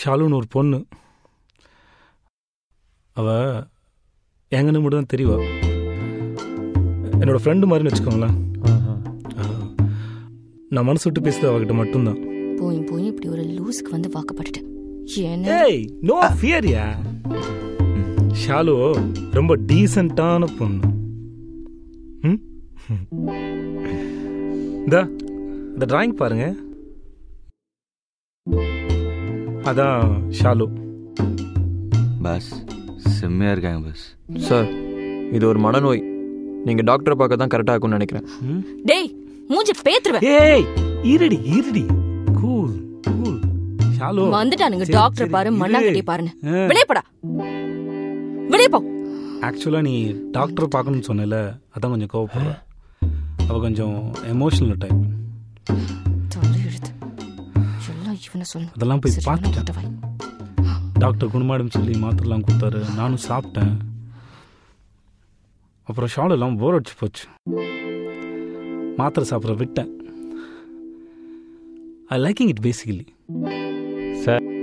ஷாலுன்னு ஒரு பொண்ணு அவ எங்கன்னு மட்டும் தான் தெரியவா என்னோட ஃப்ரெண்டு மாதிரின்னு வச்சுக்கோங்களேன் ஆ. நான் மனசு விட்டு பேசுறது அவகிட்ட மட்டும்தான் போய் போய் இப்படி ஒரு லூஸ்க்கு வந்து வாக்கப்பட்டுட்டேன் என்ன ஏய் நோ ஃபியர்யா ஷாலு ரொம்ப டீசெண்டான பொண்ணு ம் இந்த இந்த டிராயிங் பாருங்க அதான் ஷாலு பஸ் செம்மையாக இருக்காங்க பஸ் சார் இது ஒரு மனநோய் நீங்கள் டாக்டரை பார்க்க தான் கரெக்டாக இருக்கும்னு நினைக்கிறேன் டேய் மூஞ்சி பேத்துருவேன் ஏய் இருடி இருடி கூல் கூல் ஷாலு வந்துட்டானுங்க சரி, டாக்டர் சரி, பாரு இரு. மண்ணாங்கட்டி பாருன்னு ஆ. வெளியே போடா வெளியே போ ஆக்சுவலாக நீ டாக்டர் பார்க்கணும்னு சொன்னல அதான் கொஞ்சம் கோவப்படுற அவ கொஞ்சம் எமோஷனல் டைப் தலை எழுது எல்லாம் இவனை சொல்லு அதெல்லாம் போய் சரியான பார்த்துட்டேன் உதவாய். டாக்டர் குணமாடும் சொல்லி மாத்திரலாம் கொடுத்தாரு நானும் சாப்பிட்டேன் அப்புறம் ஷால் எல்லாம் போர் அடிச்சு போச்சு மாத்திரை சாப்பிட்ற விட்டேன் I liking it basically sir